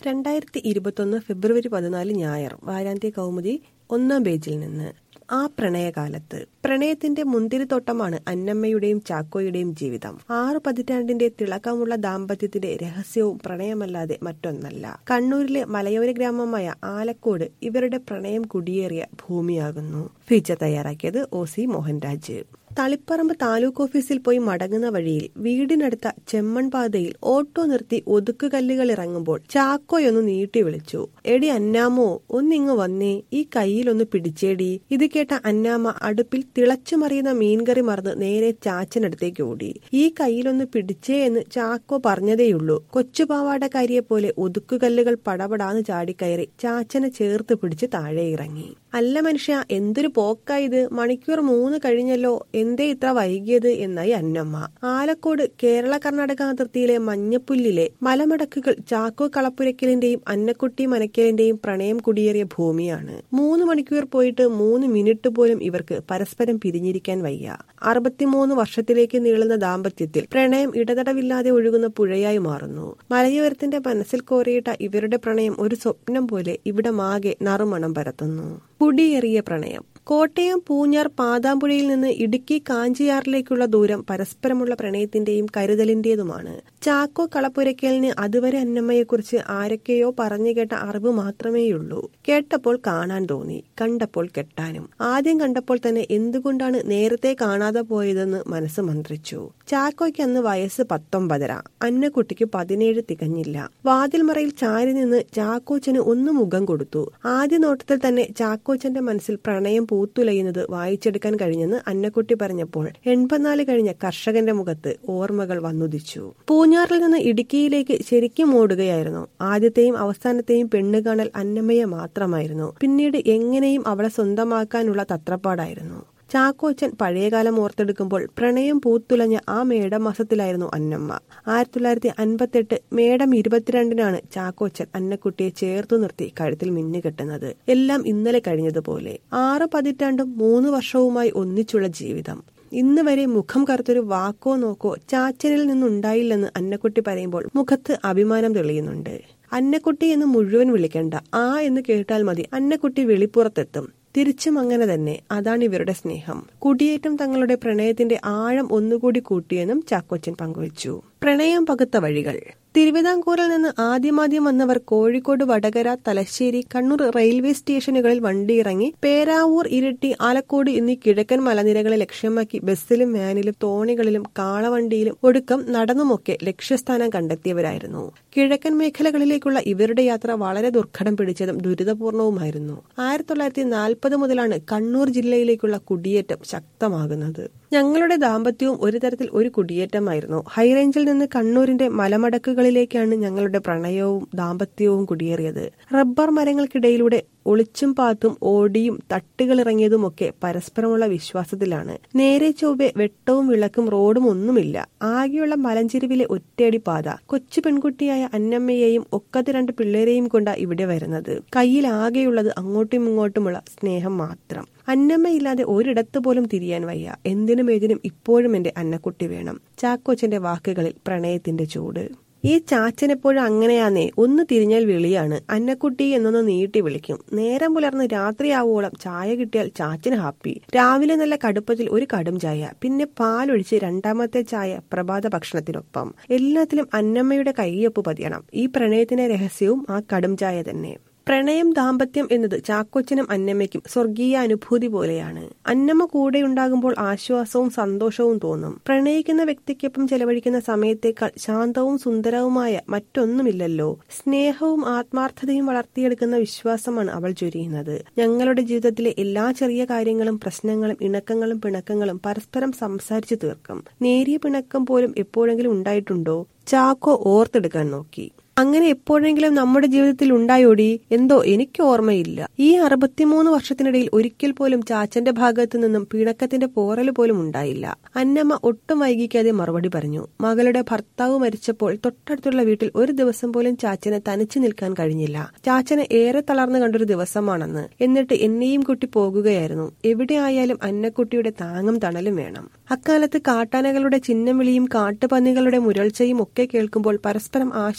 രണ്ടായിരത്തി ഇരുപത്തൊന്ന് ഫെബ്രുവരി പതിനാല് ഞായർ വാരാന്ത്യ കൗമുദി ഒന്നാം പേജിൽ നിന്ന് ആ പ്രണയകാലത്ത് പ്രണയത്തിന്റെ മുന്തിരിത്തോട്ടമാണ് അന്നമ്മയുടെയും ചാക്കോയുടെയും ജീവിതം ആറു പതിറ്റാണ്ടിന്റെ തിളക്കമുള്ള ദാമ്പത്യത്തിന്റെ രഹസ്യവും പ്രണയമല്ലാതെ മറ്റൊന്നല്ല കണ്ണൂരിലെ മലയോര ഗ്രാമമായ ആലക്കോട് ഇവരുടെ പ്രണയം കുടിയേറിയ ഭൂമിയാകുന്നു ഫീച്ചർ തയ്യാറാക്കിയത് ഒ സി മോഹൻരാജ് തളിപ്പറമ്പ് താലൂക്ക് ഓഫീസിൽ പോയി മടങ്ങുന്ന വഴിയിൽ വീടിനടുത്ത ചെമ്മൺ പാതയിൽ ഓട്ടോ നിർത്തി ഒതുക്കുകല്ലുകൾ ഇറങ്ങുമ്പോൾ ചാക്കോയൊന്ന് നീട്ടി വിളിച്ചു എടി അന്നാമോ ഒന്നിങ്ങ് വന്നേ ഈ കയ്യിലൊന്ന് പിടിച്ചേടി ഇത് കേട്ട അന്നാമ്മ അടുപ്പിൽ തിളച്ചു മറിയുന്ന മീൻകറി മറന്ന് നേരെ ചാച്ചനടുത്തേക്ക് ഓടി ഈ കയ്യിലൊന്ന് പിടിച്ചേ എന്ന് ചാക്കോ പറഞ്ഞതേയുള്ളൂ കൊച്ചുപാവാടക്കാരിയെ പോലെ ഒതുക്കുകല്ലുകൾ പടപടാന്ന് ചാടിക്കയറി ചാച്ചനെ ചേർത്ത് പിടിച്ച് താഴെ ഇറങ്ങി അല്ല മനുഷ്യ എന്തൊരു പോക്കാ ഇത് മണിക്കൂർ മൂന്ന് കഴിഞ്ഞല്ലോ എന്തേ ഇത്ര വൈകിയത് എന്നായി അന്നമ്മ ആലക്കോട് കേരള കർണാടക അതിർത്തിയിലെ മഞ്ഞപ്പുല്ലിലെ മലമടക്കുകൾ ചാക്കോ കളപ്പുരയ്ക്കലിന്റെയും അന്നക്കുട്ടി മനക്കലിന്റെയും പ്രണയം കുടിയേറിയ ഭൂമിയാണ് മൂന്ന് മണിക്കൂർ പോയിട്ട് മൂന്ന് മിനിറ്റ് പോലും ഇവർക്ക് പരസ്പരം പിരിഞ്ഞിരിക്കാൻ വയ്യ അറുപത്തിമൂന്ന് വർഷത്തിലേക്ക് നീളുന്ന ദാമ്പത്യത്തിൽ പ്രണയം ഇടതടവില്ലാതെ ഒഴുകുന്ന പുഴയായി മാറുന്നു മലയോരത്തിന്റെ മനസ്സിൽ കോറിയിട്ട ഇവരുടെ പ്രണയം ഒരു സ്വപ്നം പോലെ ഇവിടമാകെ നറുമണം പരത്തുന്നു കുടിയേറിയ പ്രണയം കോട്ടയം പൂഞ്ഞാർ പാതാമ്പുഴയിൽ നിന്ന് ഇടുക്കി കാഞ്ചിയാറിലേക്കുള്ള ദൂരം പരസ്പരമുള്ള പ്രണയത്തിന്റെയും കരുതലിന്റേതുമാണ് ചാക്കോ കളപ്പുരയ്ക്കലിന് അതുവരെ അന്നമ്മയെക്കുറിച്ച് ആരൊക്കെയോ പറഞ്ഞു കേട്ട അറിവ് മാത്രമേയുള്ളൂ കേട്ടപ്പോൾ കാണാൻ തോന്നി കണ്ടപ്പോൾ കെട്ടാനും ആദ്യം കണ്ടപ്പോൾ തന്നെ എന്തുകൊണ്ടാണ് നേരത്തെ കാണാതെ പോയതെന്ന് മനസ്സ് മന്ത്രിച്ചു ചാക്കോയ്ക്ക് അന്ന് വയസ്സ് പത്തൊമ്പതര അന്നക്കുട്ടിക്ക് പതിനേഴ് തികഞ്ഞില്ല വാതിൽമറയിൽ ചാരി നിന്ന് ചാക്കോച്ചന് ഒന്ന് മുഖം കൊടുത്തു ആദ്യ നോട്ടത്തിൽ തന്നെ ചാക്കോച്ചന്റെ മനസ്സിൽ പ്രണയം പൂത്തുലയുന്നത് വായിച്ചെടുക്കാൻ കഴിഞ്ഞെന്ന് അന്നക്കുട്ടി പറഞ്ഞപ്പോൾ എൺപത്തിനാല് കഴിഞ്ഞ കർഷകന്റെ മുഖത്ത് ഓർമ്മകൾ വന്നുദിച്ചു പൂഞ്ഞാറിൽ നിന്ന് ഇടുക്കിയിലേക്ക് ശരിക്കും ഓടുകയായിരുന്നു ആദ്യത്തെയും അവസാനത്തെയും പെണ്ണ് കാണൽ അന്നമ്മയെ മാത്രമായിരുന്നു പിന്നീട് എങ്ങനെയും അവളെ സ്വന്തമാക്കാനുള്ള തത്രപ്പാടായിരുന്നു ചാക്കോച്ചൻ പഴയകാലം ഓർത്തെടുക്കുമ്പോൾ പ്രണയം പൂത്തുലഞ്ഞ ആ മേടമാസത്തിലായിരുന്നു അന്നമ്മ ആയിരത്തി തൊള്ളായിരത്തി അൻപത്തെട്ട് മേടം ഇരുപത്തിരണ്ടിനാണ് ചാക്കോച്ചൻ അന്നക്കുട്ടിയെ ചേർത്തു നിർത്തി കഴുത്തിൽ മിന്നുകെട്ടുന്നത് എല്ലാം ഇന്നലെ കഴിഞ്ഞതുപോലെ ആറ് പതിറ്റാണ്ടും മൂന്ന് വർഷവുമായി ഒന്നിച്ചുള്ള ജീവിതം ഇന്ന് വരെ മുഖം കറുത്തൊരു വാക്കോ നോക്കോ ചാച്ചനിൽ നിന്നുണ്ടായില്ലെന്ന് അന്നക്കുട്ടി പറയുമ്പോൾ മുഖത്ത് അഭിമാനം തെളിയുന്നുണ്ട് അന്നക്കുട്ടി എന്ന് മുഴുവൻ വിളിക്കണ്ട ആ എന്ന് കേട്ടാൽ മതി അന്നക്കുട്ടി വെളിപ്പുറത്തെത്തും തിരിച്ചും അങ്ങനെ തന്നെ അതാണ് ഇവരുടെ സ്നേഹം കുടിയേറ്റം തങ്ങളുടെ പ്രണയത്തിന്റെ ആഴം ഒന്നുകൂടി കൂട്ടിയെന്നും ചാക്കോച്ചൻ പങ്കുവച്ചു പ്രണയം പകുത്ത വഴികൾ തിരുവിതാംകൂറിൽ നിന്ന് ആദ്യമാദ്യം വന്നവർ കോഴിക്കോട് വടകര തലശ്ശേരി കണ്ണൂർ റെയിൽവേ സ്റ്റേഷനുകളിൽ വണ്ടിയിറങ്ങി പേരാവൂർ ഇരിട്ടി ആലക്കോട് എന്നീ കിഴക്കൻ മലനിരകളെ ലക്ഷ്യമാക്കി ബസ്സിലും വാനിലും തോണികളിലും കാളവണ്ടിയിലും ഒടുക്കം നടന്നുമൊക്കെ ലക്ഷ്യസ്ഥാനം കണ്ടെത്തിയവരായിരുന്നു കിഴക്കൻ മേഖലകളിലേക്കുള്ള ഇവരുടെ യാത്ര വളരെ ദുർഘടം പിടിച്ചതും ദുരിതപൂർണവുമായിരുന്നു ആയിരത്തി തൊള്ളായിരത്തി നാൽപ്പത് മുതലാണ് കണ്ണൂർ ജില്ലയിലേക്കുള്ള കുടിയേറ്റം ശക്തമാകുന്നത് ഞങ്ങളുടെ ദാമ്പത്യവും ഒരു തരത്തിൽ ഒരു കുടിയേറ്റമായിരുന്നു ഹൈറേഞ്ചിൽ നിന്ന് കണ്ണൂരിന്റെ മലമടക്കുകളിലേക്കാണ് ഞങ്ങളുടെ പ്രണയവും ദാമ്പത്യവും കുടിയേറിയത് റബ്ബർ മരങ്ങൾക്കിടയിലൂടെ ഒളിച്ചും പാത്തും ഓടിയും തട്ടുകളിറങ്ങിയതുമൊക്കെ പരസ്പരമുള്ള വിശ്വാസത്തിലാണ് നേരെ ചൊവ്വെ വെട്ടവും വിളക്കും റോഡും ഒന്നുമില്ല ആകെയുള്ള മലഞ്ചെരുവിലെ ഒറ്റയടി പാത കൊച്ചു പെൺകുട്ടിയായ അന്നമ്മയെയും ഒക്കത്ത് രണ്ട് പിള്ളേരെയും കൊണ്ടാ ഇവിടെ വരുന്നത് കയ്യിൽ ആകെയുള്ളത് അങ്ങോട്ടും ഇങ്ങോട്ടുമുള്ള സ്നേഹം മാത്രം അന്നമ്മയില്ലാതെ ഒരിടത്ത് പോലും തിരിയാൻ വയ്യ എന്തിനും ഏതിനും ഇപ്പോഴും എന്റെ അന്നക്കുട്ടി വേണം ചാക്കോച്ചന്റെ വാക്കുകളിൽ പ്രണയത്തിന്റെ ചൂട് ഈ ചാച്ചനെപ്പോഴും അങ്ങനെയാന്നേ ഒന്ന് തിരിഞ്ഞാൽ വിളിയാണ് അന്നക്കുട്ടി എന്നൊന്ന് നീട്ടി വിളിക്കും നേരം പുലർന്ന് രാത്രിയാവോളം ചായ കിട്ടിയാൽ ചാച്ചന് ഹാപ്പി രാവിലെ നല്ല കടുപ്പത്തിൽ ഒരു കടും ചായ പിന്നെ പാലൊഴിച്ച് രണ്ടാമത്തെ ചായ പ്രഭാത ഭക്ഷണത്തിനൊപ്പം എല്ലാത്തിലും അന്നമ്മയുടെ കൈയൊപ്പ് പതിയണം ഈ പ്രണയത്തിന്റെ രഹസ്യവും ആ കടും ചായ തന്നെ പ്രണയം ദാമ്പത്യം എന്നത് ചാക്കോച്ചനും അന്നമ്മയ്ക്കും സ്വർഗീയ അനുഭൂതി പോലെയാണ് അന്നമ്മ കൂടെ ഉണ്ടാകുമ്പോൾ ആശ്വാസവും സന്തോഷവും തോന്നും പ്രണയിക്കുന്ന വ്യക്തിക്കൊപ്പം ചെലവഴിക്കുന്ന സമയത്തേക്കാൾ ശാന്തവും സുന്ദരവുമായ മറ്റൊന്നുമില്ലല്ലോ സ്നേഹവും ആത്മാർത്ഥതയും വളർത്തിയെടുക്കുന്ന വിശ്വാസമാണ് അവൾ ചൊരിയുന്നത് ഞങ്ങളുടെ ജീവിതത്തിലെ എല്ലാ ചെറിയ കാര്യങ്ങളും പ്രശ്നങ്ങളും ഇണക്കങ്ങളും പിണക്കങ്ങളും പരസ്പരം സംസാരിച്ചു തീർക്കും നേരിയ പിണക്കം പോലും എപ്പോഴെങ്കിലും ഉണ്ടായിട്ടുണ്ടോ ചാക്കോ ഓർത്തെടുക്കാൻ നോക്കി അങ്ങനെ എപ്പോഴെങ്കിലും നമ്മുടെ ജീവിതത്തിൽ ഉണ്ടായോടി എന്തോ എനിക്ക് ഓർമ്മയില്ല ഈ അറുപത്തിമൂന്ന് വർഷത്തിനിടയിൽ ഒരിക്കൽ പോലും ചാച്ചന്റെ ഭാഗത്തു നിന്നും പിണക്കത്തിന്റെ പോറൽ പോലും ഉണ്ടായില്ല അന്നമ്മ ഒട്ടും വൈകിക്കാതെ മറുപടി പറഞ്ഞു മകളുടെ ഭർത്താവ് മരിച്ചപ്പോൾ തൊട്ടടുത്തുള്ള വീട്ടിൽ ഒരു ദിവസം പോലും ചാച്ചനെ തനിച്ചു നിൽക്കാൻ കഴിഞ്ഞില്ല ചാച്ചനെ ഏറെ തളർന്നു കണ്ടൊരു ദിവസമാണെന്ന് എന്നിട്ട് എന്നെയും കുട്ടി പോകുകയായിരുന്നു എവിടെ ആയാലും അന്നക്കുട്ടിയുടെ താങ്ങും തണലും വേണം അക്കാലത്ത് കാട്ടാനകളുടെ ചിഹ്നം വിളിയും കാട്ടുപന്നികളുടെ മുരൾച്ചയും ഒക്കെ കേൾക്കുമ്പോൾ പരസ്പരം ആശ്വസിപ്പിച്ച്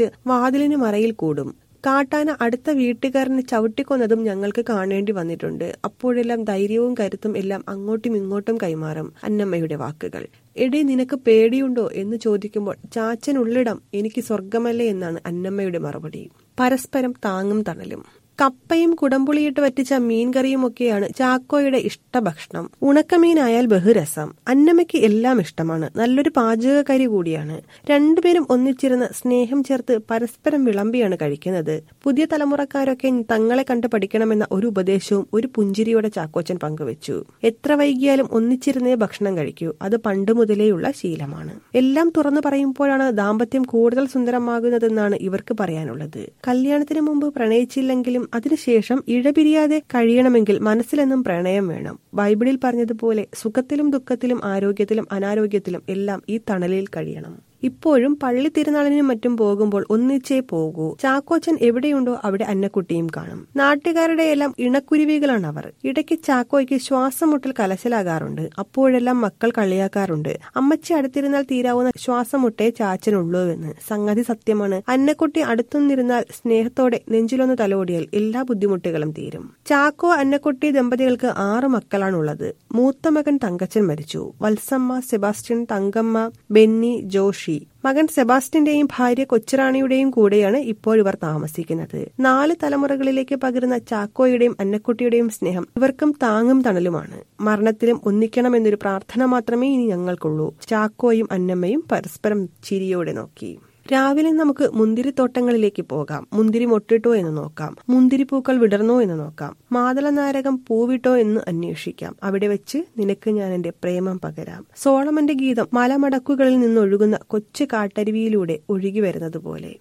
വിളിച്ച് വാതിലിന് മറയിൽ കൂടും കാട്ടാന അടുത്ത വീട്ടുകാരനെ ചവിട്ടിക്കൊന്നതും ഞങ്ങൾക്ക് കാണേണ്ടി വന്നിട്ടുണ്ട് അപ്പോഴെല്ലാം ധൈര്യവും കരുത്തും എല്ലാം അങ്ങോട്ടും ഇങ്ങോട്ടും കൈമാറും അന്നമ്മയുടെ വാക്കുകൾ എടി നിനക്ക് പേടിയുണ്ടോ എന്ന് ചോദിക്കുമ്പോൾ ചാച്ചൻ ഉള്ളിടം എനിക്ക് സ്വർഗമല്ലേ എന്നാണ് അന്നമ്മയുടെ മറുപടി പരസ്പരം താങ്ങും തണലും കപ്പയും കുടംപുളിയിട്ട് വറ്റിച്ച മീൻകറിയും ഒക്കെയാണ് ചാക്കോയുടെ ഇഷ്ടഭക്ഷണം ഉണക്കമീനായാൽ ബഹുരസം അന്നമ്മയ്ക്ക് എല്ലാം ഇഷ്ടമാണ് നല്ലൊരു പാചകക്കാരി കൂടിയാണ് രണ്ടുപേരും ഒന്നിച്ചിരുന്ന് സ്നേഹം ചേർത്ത് പരസ്പരം വിളമ്പിയാണ് കഴിക്കുന്നത് പുതിയ തലമുറക്കാരൊക്കെ തങ്ങളെ കണ്ട് പഠിക്കണമെന്ന ഒരു ഉപദേശവും ഒരു പുഞ്ചിരിയോടെ ചാക്കോച്ചൻ പങ്കുവച്ചു എത്ര വൈകിയാലും ഒന്നിച്ചിരുന്നേ ഭക്ഷണം കഴിക്കൂ അത് പണ്ട് മുതലേയുള്ള ശീലമാണ് എല്ലാം തുറന്നു പറയുമ്പോഴാണ് ദാമ്പത്യം കൂടുതൽ സുന്ദരമാകുന്നതെന്നാണ് ഇവർക്ക് പറയാനുള്ളത് കല്യാണത്തിന് മുമ്പ് പ്രണയിച്ചില്ലെങ്കിലും അതിനുശേഷം ഇഴപിരിയാതെ കഴിയണമെങ്കിൽ മനസ്സിലെന്നും പ്രണയം വേണം ബൈബിളിൽ പറഞ്ഞതുപോലെ സുഖത്തിലും ദുഃഖത്തിലും ആരോഗ്യത്തിലും അനാരോഗ്യത്തിലും എല്ലാം ഈ തണലിൽ കഴിയണം ഇപ്പോഴും പള്ളി തിരുനാളിനും മറ്റും പോകുമ്പോൾ ഒന്നിച്ചേ പോകൂ ചാക്കോച്ചൻ എവിടെയുണ്ടോ അവിടെ അന്നക്കുട്ടിയും കാണും നാട്ടുകാരുടെ എല്ലാം ഇണക്കുരുവികളാണ് അവർ ഇടയ്ക്ക് ചാക്കോയ്ക്ക് ശ്വാസം മുട്ടൽ കലശലാകാറുണ്ട് അപ്പോഴെല്ലാം മക്കൾ കളിയാക്കാറുണ്ട് അമ്മച്ചി അടുത്തിരുന്നാൽ തീരാവുന്ന ശ്വാസം മുട്ടേ ചാച്ചനുള്ളൂ എന്ന് സംഗതി സത്യമാണ് അന്നക്കുട്ടി അടുത്തുനിന്നിരുന്നാൽ സ്നേഹത്തോടെ നെഞ്ചിലൊന്ന് തലോടിയാൽ എല്ലാ ബുദ്ധിമുട്ടുകളും തീരും ചാക്കോ അന്നക്കുട്ടി ദമ്പതികൾക്ക് ആറ് മക്കളാണുള്ളത് മൂത്ത മകൻ തങ്കച്ചൻ മരിച്ചു വത്സമ്മ സെബാസ്റ്റ്യൻ തങ്കമ്മ ബെന്നി ജോഷി മകൻ സെബാസ്റ്റ്യന്റെയും ഭാര്യ കൊച്ചുറാണിയുടെയും കൂടെയാണ് ഇപ്പോൾ ഇവർ താമസിക്കുന്നത് നാല് തലമുറകളിലേക്ക് പകരുന്ന ചാക്കോയുടെയും അന്നക്കുട്ടിയുടെയും സ്നേഹം ഇവർക്കും താങ്ങും തണലുമാണ് മരണത്തിലും ഒന്നിക്കണമെന്നൊരു പ്രാർത്ഥന മാത്രമേ ഇനി ഞങ്ങൾക്കുള്ളൂ ചാക്കോയും അന്നമ്മയും പരസ്പരം ചിരിയോടെ നോക്കി രാവിലെ നമുക്ക് മുന്തിരിത്തോട്ടങ്ങളിലേക്ക് പോകാം മുന്തിരി മൊട്ടിട്ടോ എന്ന് നോക്കാം മുന്തിരിപ്പൂക്കൾ വിടർന്നോ എന്ന് നോക്കാം മാതള നാരകം പൂവിട്ടോ എന്ന് അന്വേഷിക്കാം അവിടെ വെച്ച് നിനക്ക് ഞാൻ എന്റെ പ്രേമം പകരാം സോളമന്റെ ഗീതം മലമടക്കുകളിൽ നിന്നൊഴുകുന്ന കൊച്ചു കാട്ടരുവിയിലൂടെ ഒഴുകി വരുന്നത് പോലെ